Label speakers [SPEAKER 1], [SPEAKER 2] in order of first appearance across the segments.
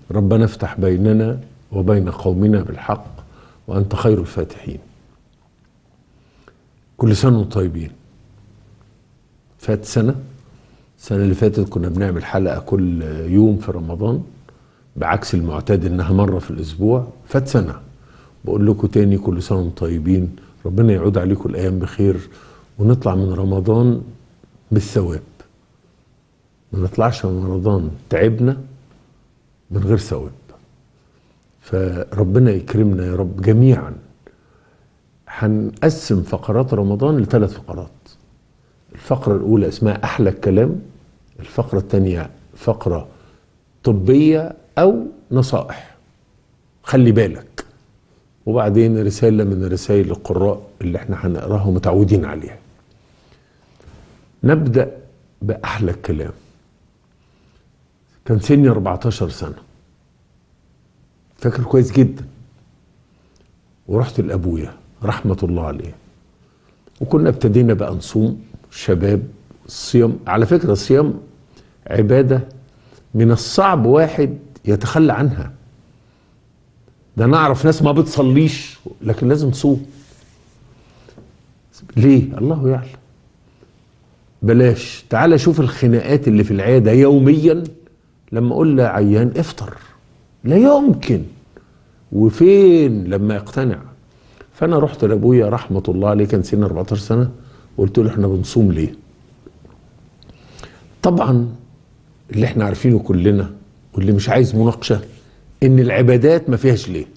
[SPEAKER 1] ربنا افتح بيننا وبين قومنا بالحق وأنت خير الفاتحين كل سنة وانتم طيبين فات سنة السنة اللي فاتت كنا بنعمل حلقة كل يوم في رمضان بعكس المعتاد انها مرة في الاسبوع فات سنة بقول لكم تاني كل سنة وانتم طيبين ربنا يعود عليكم الايام بخير ونطلع من رمضان بالثواب ما نطلعش من رمضان تعبنا من غير ثواب فربنا يكرمنا يا رب جميعا هنقسم فقرات رمضان لثلاث فقرات الفقرة الأولى اسمها أحلى الكلام الفقرة الثانية فقرة طبية أو نصائح خلي بالك وبعدين رسالة من رسائل القراء اللي احنا هنقراها متعودين عليها نبدأ بأحلى الكلام كان سني 14 سنة فاكر كويس جدا ورحت لأبويا رحمة الله عليه وكنا ابتدينا بقى نصوم شباب الصيام على فكرة الصيام عبادة من الصعب واحد يتخلى عنها ده نعرف ناس ما بتصليش لكن لازم تصوم ليه الله يعلم بلاش تعال شوف الخناقات اللي في العيادة يوميا لما اقول لعيان افطر لا يمكن وفين لما يقتنع فانا رحت لابويا رحمه الله عليه كان سنه 14 سنه وقلت له احنا بنصوم ليه طبعا اللي احنا عارفينه كلنا واللي مش عايز مناقشه ان العبادات ما فيهاش ليه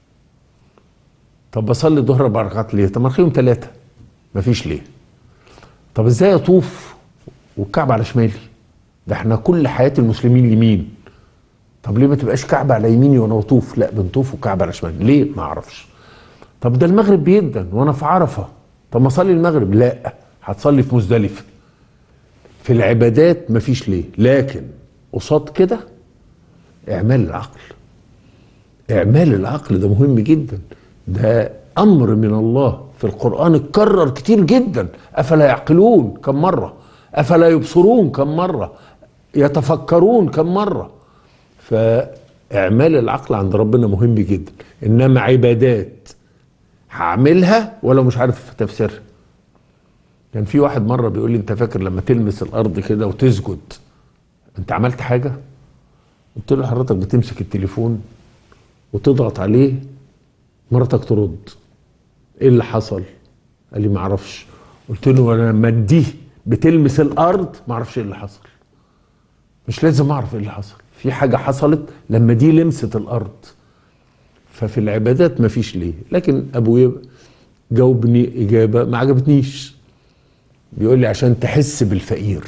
[SPEAKER 1] طب بصلي الظهر اربع ركعات ليه طب ما اخليهم ثلاثه ما فيش ليه طب ازاي اطوف والكعبه على شمالي ده احنا كل حياه المسلمين يمين طب ليه ما تبقاش كعبه على يميني وانا بطوف لا بنطوف والكعبه على شمالي ليه ما اعرفش طب ده المغرب بيدن وانا في عرفه طب ما اصلي المغرب لا هتصلي في مزدلفه في العبادات مفيش ليه لكن قصاد كده اعمال العقل اعمال العقل ده مهم جدا ده امر من الله في القران اتكرر كتير جدا افلا يعقلون كم مره افلا يبصرون كم مره يتفكرون كم مره فاعمال العقل عند ربنا مهم جدا انما عبادات هعملها ولو مش عارف تفسيرها كان في واحد مره بيقول لي انت فاكر لما تلمس الارض كده وتسجد انت عملت حاجه قلت له حضرتك بتمسك التليفون وتضغط عليه مراتك ترد ايه اللي حصل قال لي ما اعرفش قلت له انا لما دي بتلمس الارض ما اعرفش ايه اللي حصل مش لازم اعرف ايه اللي حصل في حاجه حصلت لما دي لمست الارض ففي العبادات ما فيش ليه لكن ابويا جاوبني اجابه ما عجبتنيش بيقول لي عشان تحس بالفقير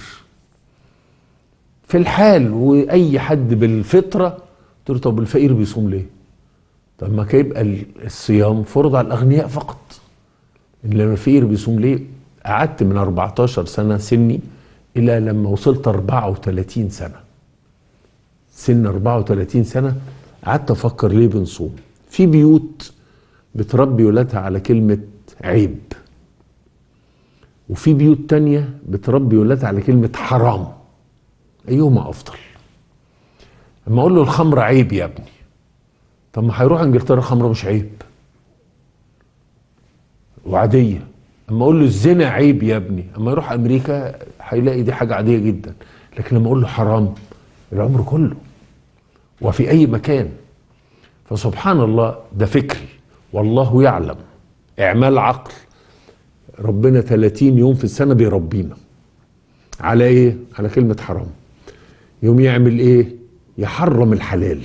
[SPEAKER 1] في الحال واي حد بالفطره قلت له طب الفقير بيصوم ليه طب ما كان يبقى الصيام فرض على الاغنياء فقط لما الفقير بيصوم ليه قعدت من 14 سنه سني الى لما وصلت 34 سنه سن 34 سنه قعدت افكر ليه بنصوم في بيوت بتربي ولادها على كلمه عيب وفي بيوت تانية بتربي ولادها على كلمة حرام أيهما أفضل اما أقول له الخمر عيب يا ابني طب ما هيروح انجلترا الخمره مش عيب وعاديه اما اقول له الزنا عيب يا ابني اما يروح امريكا هيلاقي دي حاجه عاديه جدا لكن لما اقول له حرام العمر كله وفي اي مكان فسبحان الله ده فكري والله يعلم اعمال عقل ربنا 30 يوم في السنه بيربينا على ايه على كلمه حرام يوم يعمل ايه يحرم الحلال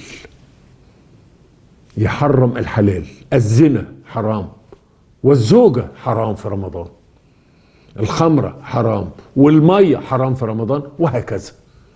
[SPEAKER 1] يحرم الحلال الزنا حرام والزوجة حرام في رمضان الخمرة حرام والمية حرام في رمضان وهكذا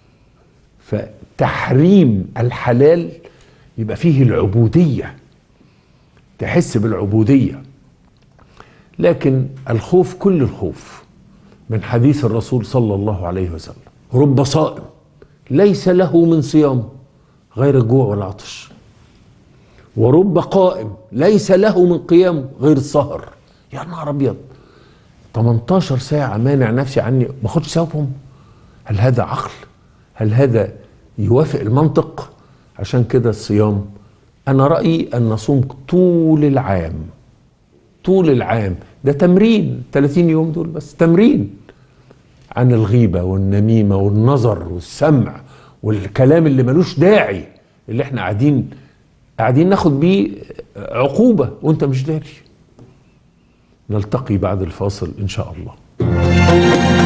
[SPEAKER 1] فتحريم الحلال يبقى فيه العبودية تحس بالعبودية لكن الخوف كل الخوف من حديث الرسول صلى الله عليه وسلم رب صائم ليس له من صيام غير الجوع والعطش ورب قائم ليس له من قيام غير السهر يا نهار ابيض 18 ساعة مانع نفسي عني ما اخدش ثوابهم هل هذا عقل؟ هل هذا يوافق المنطق؟ عشان كده الصيام انا رايي ان نصوم طول العام طول العام ده تمرين 30 يوم دول بس تمرين عن الغيبه والنميمه والنظر والسمع والكلام اللي ملوش داعي اللي احنا قاعدين قاعدين ناخد بيه عقوبه وانت مش داري نلتقي بعد الفاصل ان شاء الله